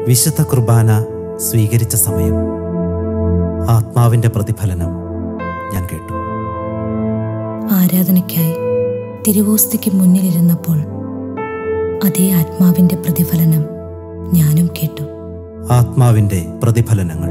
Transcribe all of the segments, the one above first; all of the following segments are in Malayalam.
വിശുദ്ധ കുർബാന സ്വീകരിച്ച സമയം ആത്മാവിൻ്റെ പ്രതിഫലനം ഞാൻ കേട്ടു ആരാധനയ്ക്കായി തിരുവോസ്തിക്ക് മുന്നിലിരുന്നപ്പോൾ അതേ ആത്മാവിന്റെ പ്രതിഫലനം ഞാനും കേട്ടു ആത്മാവിൻ്റെ പ്രതിഫലനങ്ങൾ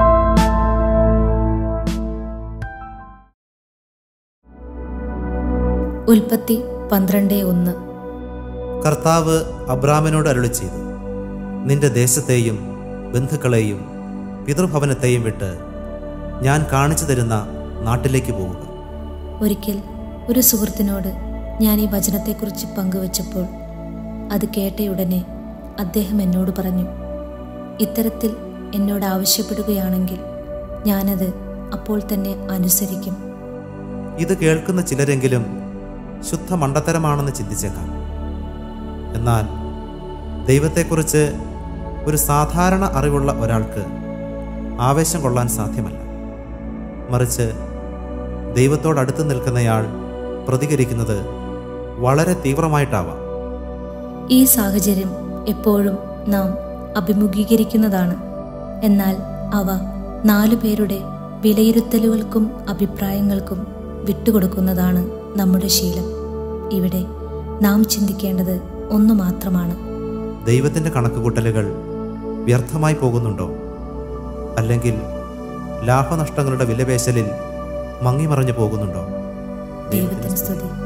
ഉൽപ്പത്തി പന്ത്രണ്ട് ഒന്ന് കർത്താവ് അബ്രാമിനോട് അരുളി ചെയ്തു നിന്റെ ദേശത്തെയും ബന്ധുക്കളെയും പിതൃഭവനത്തെയും വിട്ട് ഞാൻ കാണിച്ചു തരുന്ന നാട്ടിലേക്ക് പോവുക ഒരിക്കൽ ഒരു സുഹൃത്തിനോട് ഞാൻ ഈ വചനത്തെക്കുറിച്ച് പങ്കുവച്ചപ്പോൾ അത് കേട്ടയുടനെ അദ്ദേഹം എന്നോട് പറഞ്ഞു ഇത്തരത്തിൽ എന്നോട് ആവശ്യപ്പെടുകയാണെങ്കിൽ ഞാനത് അപ്പോൾ തന്നെ അനുസരിക്കും ഇത് കേൾക്കുന്ന ചിലരെങ്കിലും ശുദ്ധ മണ്ടത്തരമാണെന്ന് ചിന്തിച്ചേക്കാം എന്നാൽ ദൈവത്തെക്കുറിച്ച് ഒരു സാധാരണ അറിവുള്ള ഒരാൾക്ക് ആവേശം കൊള്ളാൻ സാധ്യമല്ല മറിച്ച് ദൈവത്തോടടുത്ത് നിൽക്കുന്നയാൾ പ്രതികരിക്കുന്നത് വളരെ തീവ്രമായിട്ടാവാം ഈ സാഹചര്യം എപ്പോഴും നാം അഭിമുഖീകരിക്കുന്നതാണ് എന്നാൽ അവ നാലു പേരുടെ വിലയിരുത്തലുകൾക്കും അഭിപ്രായങ്ങൾക്കും വിട്ടുകൊടുക്കുന്നതാണ് നമ്മുടെ ശീലം ഇവിടെ നാം ചിന്തിക്കേണ്ടത് ഒന്നു മാത്രമാണ് ദൈവത്തിൻ്റെ കണക്കുകൂട്ടലുകൾ വ്യർത്ഥമായി പോകുന്നുണ്ടോ അല്ലെങ്കിൽ ലാഭനഷ്ടങ്ങളുടെ വിലപേശലിൽ മങ്ങിമറഞ്ഞു പോകുന്നുണ്ടോ ദൈവത്തിന് സ്തുതി